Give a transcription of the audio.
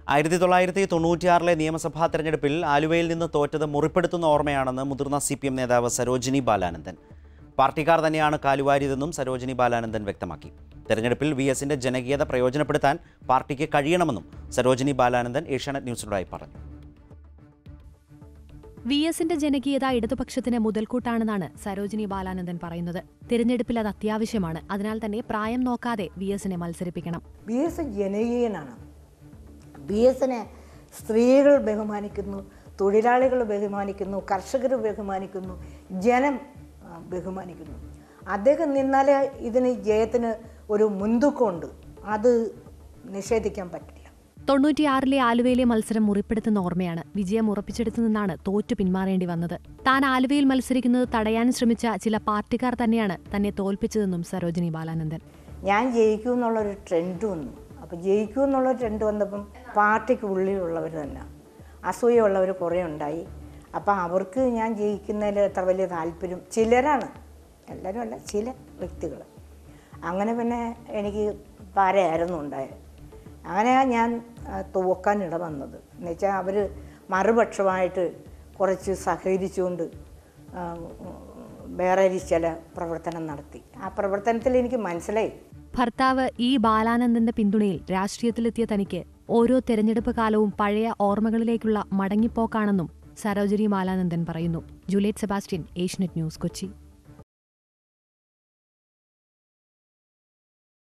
ആയിരത്തി തൊള്ളായിരത്തി തൊണ്ണൂറ്റിയാറിലെ നിയമസഭാ തെരഞ്ഞെടുപ്പിൽ ആലുവയിൽ നിന്ന് തോറ്റത് മുറിപ്പെടുത്തുന്ന ഓർമ്മയാണെന്ന് മുതിർന്ന സി പി എം നേതാവ് സരോജിനി ബാലാനന്ദൻ പാർട്ടിക്കാർ തന്നെയാണ് കാലുവാരിയതെന്നും സരോജിനി ബാലാനന്ദൻ വ്യക്തമാക്കി തെരഞ്ഞെടുപ്പിൽ വി എസിന്റെ ജനകീയത പ്രയോജനപ്പെടുത്താൻ പാർട്ടിക്ക് കഴിയണമെന്നും സരോജിനി ബാലാനന്ദൻ ഏഷ്യാനെറ്റ് ന്യൂസിനോടായി പറഞ്ഞു വി എസിന്റെ ജനകീയത ഇടതുപക്ഷത്തിന് മുതൽക്കൂട്ടാണെന്നാണ് സരോജിനി ബാലാനന്ദൻ പറയുന്നത് തിരഞ്ഞെടുപ്പിൽ അത് അത്യാവശ്യമാണ് അതിനാൽ തന്നെ പ്രായം നോക്കാതെ വി എസിനെ മത്സരിപ്പിക്കണം ബി എസ് ജനകീയനാണ് ബി എസിനെ സ്ത്രീകൾ ബഹുമാനിക്കുന്നു തൊഴിലാളികൾ ബഹുമാനിക്കുന്നു കർഷകർ ബഹുമാനിക്കുന്നു ജനം ആ, ബഹുമാനിക്കുന്നു അദ്ദേഹം നിന്നാലേ ഇതിന് ജയത്തിന് ഒരു മുൻതൂക്കമുണ്ട് അത് നിഷേധിക്കാൻ പറ്റില്ല തൊണ്ണൂറ്റിയാറിലെ ആലുവയിലെ മത്സരം മുറിപ്പെടുത്തുന്ന ഓർമ്മയാണ് വിജയം ഉറപ്പിച്ചെടുത്തു നിന്നാണ് തോറ്റു പിന്മാറേണ്ടി വന്നത് താൻ ആലുവയിൽ മത്സരിക്കുന്നത് തടയാൻ ശ്രമിച്ച ചില പാർട്ടിക്കാർ തന്നെയാണ് തന്നെ തോൽപ്പിച്ചതെന്നും സരോജിനി ബാലാനന്ദൻ ഞാൻ ജയിക്കും എന്നുള്ളൊരു ട്രെൻഡ് വന്നു അപ്പോൾ ജയിക്കും എന്നുള്ള ട്രെൻഡ് വന്നപ്പം പാർട്ടിക്ക് ഉള്ളിലുള്ളവർ തന്നെ അസൂയുള്ളവർ കുറേ ഉണ്ടായി അപ്പം അവർക്ക് ഞാൻ ജയിക്കുന്നതിൽ അത്ര വലിയ താല്പര്യം ചിലരാണ് എല്ലാവരും അല്ല ചില വ്യക്തികൾ അങ്ങനെ പിന്നെ എനിക്ക് പാരയായിരുന്നു ഉണ്ടായത് അങ്ങനെയാണ് ഞാൻ ആ, തോക്കാൻ ഇട വന്നത് എന്നുവെച്ചാൽ അവർ മറുപക്ഷമായിട്ട് കുറച്ച് സഹകരിച്ചുകൊണ്ട് ആ, വേറെ ഒരു ചില പ്രവർത്തനം നടത്തി ആ പ്രവർത്തനത്തിൽ എനിക്ക് മനസ്സിലായി ഭർത്താവ് ഇ ബാലാനന്ദന്റെ പിന്തുണയിൽ രാഷ്ട്രീയത്തിലെത്തിയ തനിക്ക് ഓരോ തെരഞ്ഞെടുപ്പ് കാലവും പഴയ ഓർമ്മകളിലേക്കുള്ള മടങ്ങിപ്പോക്കാണെന്നും സരോജിനി ബാലാനന്ദൻ പറയുന്നു Juliet Sebastian Asianet news Kochi